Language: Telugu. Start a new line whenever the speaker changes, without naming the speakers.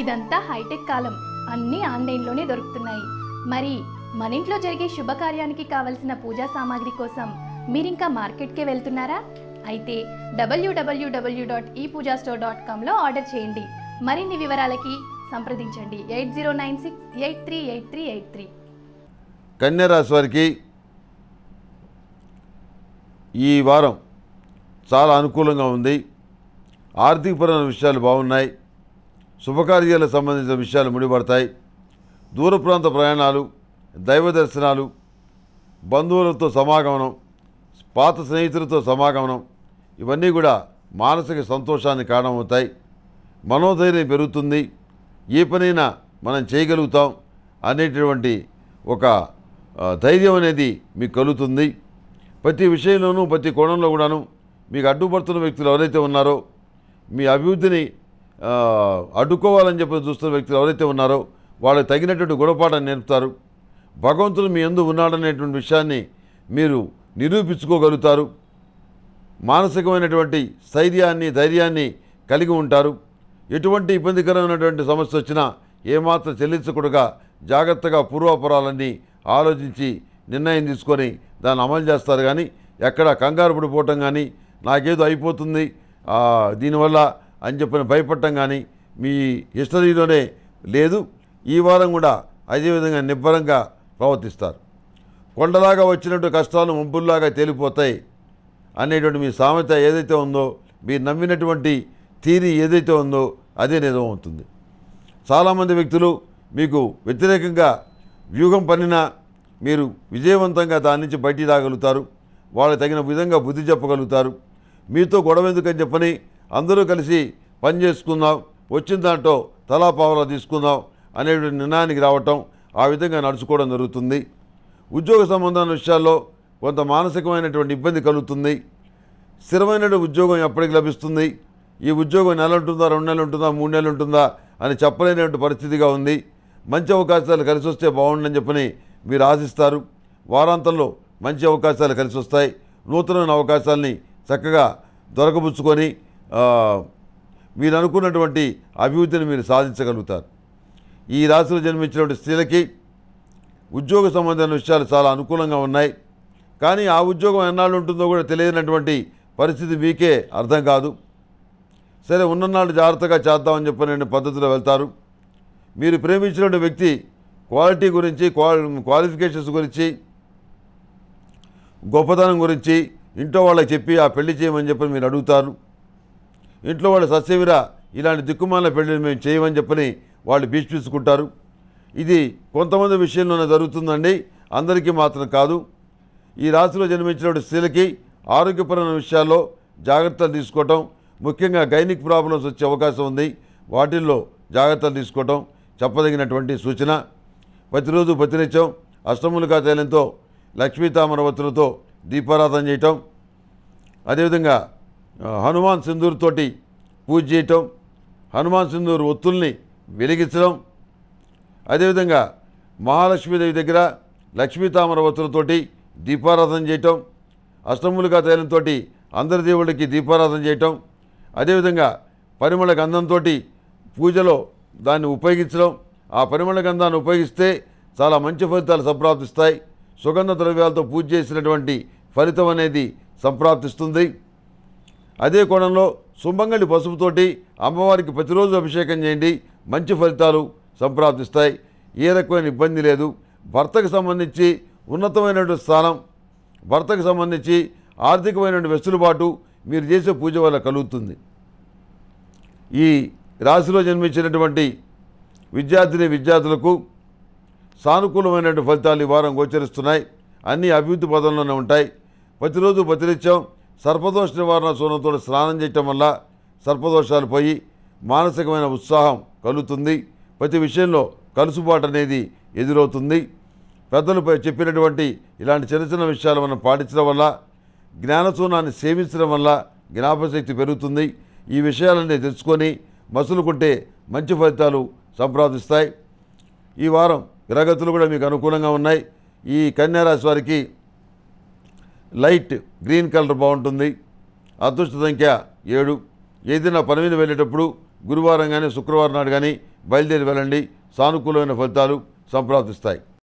ఇదంతా హైటెక్ కాలం అన్నీ ఆన్లైన్లోనే దొరుకుతున్నాయి మరి మన ఇంట్లో జరిగే శుభకార్యానికి కావలసిన పూజా సామాగ్రి కోసం మీరింకా మార్కెట్కే వెళ్తున్నారా అయితే WWW dot e Pooja store dot కామ్లో ఆర్డర్ చేయండి మరిన్ని వివరాలకి సంప్రదించండి eight zero nine six eight three eight three eight three
కన్యారాశి వారికి ఈ వారం చాలా అనుకూలంగా ఉంది ఆర్థికపరమైన విషయాలు బాగున్నాయి శుభకార్యాలకు సంబంధించిన విషయాలు ముడిపడతాయి దూర ప్రాంత ప్రయాణాలు దైవ దర్శనాలు బంధువులతో సమాగమనం పాత స్నేహితులతో సమాగమనం ఇవన్నీ కూడా మానసిక సంతోషానికి కారణమవుతాయి మనోధైర్యం పెరుగుతుంది ఏ పనైనా మనం చేయగలుగుతాం అనేటటువంటి ఒక ఆ, ధైర్యం అనేది మీకు కలుగుతుంది ప్రతి విషయంలోనూ ప్రతి కోణంలో కూడాను మీకు అడ్డుపడుతున్న వ్యక్తులు ఎవరైతే ఉన్నారో మీ అభివృద్ధిని ఆ, అడ్డుకోవాలని చెప్పి చూస్తున్న వ్యక్తులు ఎవరైతే ఉన్నారో వాళ్ళకి తగినటువంటి గుణపాఠాన్ని నేర్పుతారు భగవంతుడు మీ ఎందు ఉన్నాడనేటువంటి విషయాన్ని మీరు నిరూపించుకోగలుగుతారు మానసికమైనటువంటి స్థైర్యాన్ని ధైర్యాన్ని కలిగి ఉంటారు ఎటువంటి ఇబ్బందికరమైనటువంటి సమస్య వచ్చినా ఏమాత్రం చెల్లించకుండా జాగ్రత్తగా పూర్వాపరాలన్నీ ఆలోచించి నిర్ణయం తీసుకొని దాన్ని అమలు చేస్తారు కానీ ఎక్కడ కంగారు పడిపోవటం కానీ నాకేదో అయిపోతుంది ఆ, దీనివల్ల అని చెప్పిన భయపడటం కానీ మీ హిస్టరీలోనే లేదు ఈ వారం కూడా అదేవిధంగా నిబ్బరంగా ప్రవర్తిస్తారు కొండలాగా వచ్చినట్టు కష్టాలు ముంపుల్లాగా తేలిపోతాయి అనేటువంటి మీ సామెత ఏదైతే ఉందో మీరు నమ్మినటువంటి థీరీ ఏదైతే ఉందో అదే నిజం అవుతుంది చాలామంది వ్యక్తులు మీకు వ్యతిరేకంగా వ్యూహం పన్నినా మీరు విజయవంతంగా దాని నుంచి బయటికి రాగలుగుతారు వాళ్ళకి తగిన విధంగా బుద్ధి చెప్పగలుగుతారు మీతో గొడవ ఎందుకని చెప్పని అందరూ కలిసి పని చేసుకుందాం వచ్చిన దాంట్లో తలా పావలా తీసుకుందాం అనేటువంటి నిర్ణయానికి రావటం ఆ విధంగా నడుచుకోవడం జరుగుతుంది ఉద్యోగ సంబంధమైన విషయాల్లో కొంత మానసికమైనటువంటి ఇబ్బంది కలుగుతుంది స్థిరమైన ఉద్యోగం ఎప్పటికి లభిస్తుంది ఈ ఉద్యోగం నెల ఉంటుందా రెండు నెలలు ఉంటుందా మూడు నెలలు ఉంటుందా అని చెప్పలేనటువంటి పరిస్థితిగా ఉంది మంచి అవకాశాలు కలిసి వస్తే బాగుండని చెప్పని మీరు ఆశిస్తారు వారాంతంలో మంచి అవకాశాలు కలిసి వస్తాయి నూతనమైన అవకాశాలని చక్కగా దొరకబుచ్చుకొని ఆ, మీరు అనుకున్నటువంటి అభివృద్ధిని మీరు సాధించగలుగుతారు ఈ రాశిలో జన్మించినటువంటి స్త్రీలకి ఉద్యోగ సంబంధమైన విషయాలు చాలా అనుకూలంగా ఉన్నాయి కానీ ఆ ఉద్యోగం ఎన్నాళ్ళు ఉంటుందో కూడా తెలియనటువంటి పరిస్థితి మీకే అర్థం కాదు సరే ఉన్ననాళ్ళు జాగ్రత్తగా చేద్దామని చెప్పిన పద్ధతిలో వెళ్తారు మీరు ప్రేమించినటువంటి వ్యక్తి క్వాలిటీ గురించి క్వాలి క్వాలిఫికేషన్స్ గురించి గొప్పతనం గురించి ఇంట్లో వాళ్ళకి చెప్పి ఆ పెళ్లి చేయమని చెప్పి మీరు అడుగుతారు ఇంట్లో వాళ్ళు సస్యవిరా ఇలాంటి దిక్కుమాల పెళ్లిని మేము చేయమని చెప్పని వాళ్ళు భీష్మించుకుంటారు ఇది కొంతమంది విషయంలోనే జరుగుతుందండి అందరికీ మాత్రం కాదు ఈ రాశిలో జన్మించిన స్త్రీలకి ఆరోగ్యపరమైన విషయాల్లో జాగ్రత్తలు తీసుకోవటం ముఖ్యంగా గైనిక్ ప్రాబ్లమ్స్ వచ్చే అవకాశం ఉంది వాటిల్లో జాగ్రత్తలు తీసుకోవటం చెప్పదగినటువంటి సూచన ప్రతిరోజు ప్రతినిత్యం అష్టములుగా తైలంతో లక్ష్మీతామరవతులతో దీపారాధన చేయటం అదేవిధంగా ఆ, హనుమాన్ సింధూరుతోటి పూజ చేయటం హనుమాన్ సింధూరు ఒత్తుల్ని వెలిగించడం అదేవిధంగా మహాలక్ష్మీదేవి దగ్గర లక్ష్మీ తామర ఒత్తులతోటి దీపారాధన చేయటం అష్టములుగా తైలంతో అందరి దేవుళ్ళకి దీపారాధన చేయటం అదేవిధంగా పరిమళ గంధంతో పూజలో దాన్ని ఉపయోగించడం ఆ పరిమళ గంధాన్ని ఉపయోగిస్తే చాలా మంచి ఫలితాలు సంప్రాప్తిస్తాయి సుగంధ ద్రవ్యాలతో పూజ చేసినటువంటి ఫలితం అనేది సంప్రాప్తిస్తుంది అదే కోణంలో సుమంగళి పసుపుతోటి అమ్మవారికి ప్రతిరోజు అభిషేకం చేయండి మంచి ఫలితాలు సంప్రాప్తిస్తాయి ఏ రకమైన ఇబ్బంది లేదు భర్తకు సంబంధించి ఉన్నతమైనటువంటి స్థానం భర్తకు సంబంధించి ఆర్థికమైనటువంటి వెసులుబాటు మీరు చేసే పూజ వల్ల కలుగుతుంది ఈ రాశిలో జన్మించినటువంటి విద్యార్థిని విద్యార్థులకు సానుకూలమైనటువంటి ఫలితాలు ఈ వారం గోచరిస్తున్నాయి అన్ని అభివృద్ధి పదంలోనే ఉంటాయి ప్రతిరోజు ప్రతినిత్యం సర్పదోష నివారణ సూనంతో స్నానం చేయటం వల్ల సర్పదోషాలు పోయి మానసికమైన ఉత్సాహం కలుగుతుంది ప్రతి విషయంలో కలుసుబాటు అనేది ఎదురవుతుంది పెద్దలపై చెప్పినటువంటి ఇలాంటి చిన్న చిన్న విషయాలు మనం పాటించడం వల్ల జ్ఞానచూనాన్ని సేవించడం వల్ల జ్ఞాపశక్తి పెరుగుతుంది ఈ విషయాలన్నీ తెలుసుకొని మసులుకుంటే మంచి ఫలితాలు సంప్రాప్తిస్తాయి ఈ వారం గ్రహగతులు కూడా మీకు అనుకూలంగా ఉన్నాయి ఈ కన్యారాశి వారికి లైట్ గ్రీన్ కలర్ బాగుంటుంది అదృష్ట సంఖ్య ఏడు ఏదైనా పని మీద వెళ్ళేటప్పుడు గురువారం కానీ శుక్రవారం నాడు కానీ బయలుదేరి వెళ్ళండి సానుకూలమైన ఫలితాలు సంప్రాప్తిస్తాయి